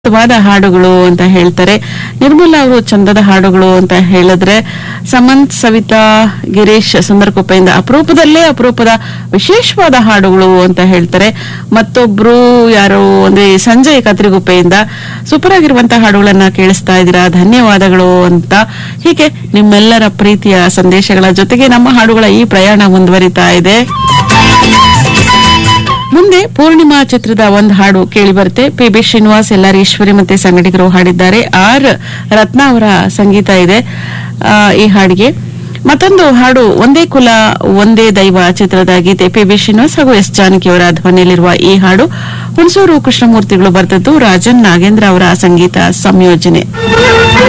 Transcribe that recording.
ವಾದ ಹಾಡುಗಳು ಅಂತ ಹೇಳ್ತಾರೆ ನಿರ್ಮಲಾ ಅವರು ಚಂದದ ಹಾಡುಗಳು ಅಂತ ಹೇಳಿದ್ರೆ ಸಮಂತ್ ಸವಿತಾ ಗಿರೀಶ್ ಸುಂದರಕೊಪ್ಪೆಯಿಂದ ಅಪರೂಪದಲ್ಲೇ ಅಪರೂಪದ ವಿಶೇಷವಾದ ಹಾಡುಗಳು ಅಂತ ಹೇಳ್ತಾರೆ ಮತ್ತೊಬ್ರು ಯಾರೋ ಅಂದ್ರೆ ಸಂಜಯ್ ಕತ್ರಿಗುಪ್ಪೆಯಿಂದ ಸೂಪರ್ ಆಗಿರುವಂತಹ ಹಾಡುಗಳನ್ನ ಕೇಳಿಸ್ತಾ ಇದ್ದೀರಾ ಧನ್ಯವಾದಗಳು ಅಂತ ಹೀಗೆ ನಿಮ್ಮೆಲ್ಲರ ಪ್ರೀತಿಯ ಸಂದೇಶಗಳ ಜೊತೆಗೆ ನಮ್ಮ ಹಾಡುಗಳ ಈ ಪ್ರಯಾಣ ಮುಂದುವರಿತಾ ಇದೆ ಮುಂದೆ ಪೂರ್ಣಿಮಾ ಚಿತ್ರದ ಒಂದು ಹಾಡು ಕೇಳಿ ಬರುತ್ತೆ ಪಿ ಬಿ ಶ್ರೀನಿವಾಸ್ ಎಲ್ಲಾರ್ ಈಶ್ವರಿ ಮತ್ತೆ ಸಂಗಡಿಗರು ಹಾಡಿದ್ದಾರೆ ಆರ್ ರತ್ನ ಅವರ ಸಂಗೀತ ಇದೆ ಆ, ಈ ಹಾಡಿಗೆ ಮತ್ತೊಂದು ಹಾಡು ಒಂದೇ ಕುಲ ಒಂದೇ ದೈವ ಚಿತ್ರದ ಗೀತೆ ಪಿ ಬಿ ಶ್ರೀನಿವಾಸ್ ಹಾಗೂ ಎಸ್ ಜಾನಕಿ ಅವರ ಧ್ವನಿಯಲ್ಲಿರುವ ಈ ಹಾಡು ಹುಣಸೂರು ಕೃಷ್ಣಮೂರ್ತಿಗಳು ಬರೆದದ್ದು ರಾಜನ್ ನಾಗೇಂದ್ರ ಅವರ ಸಂಗೀತ ಸಂಯೋಜನೆ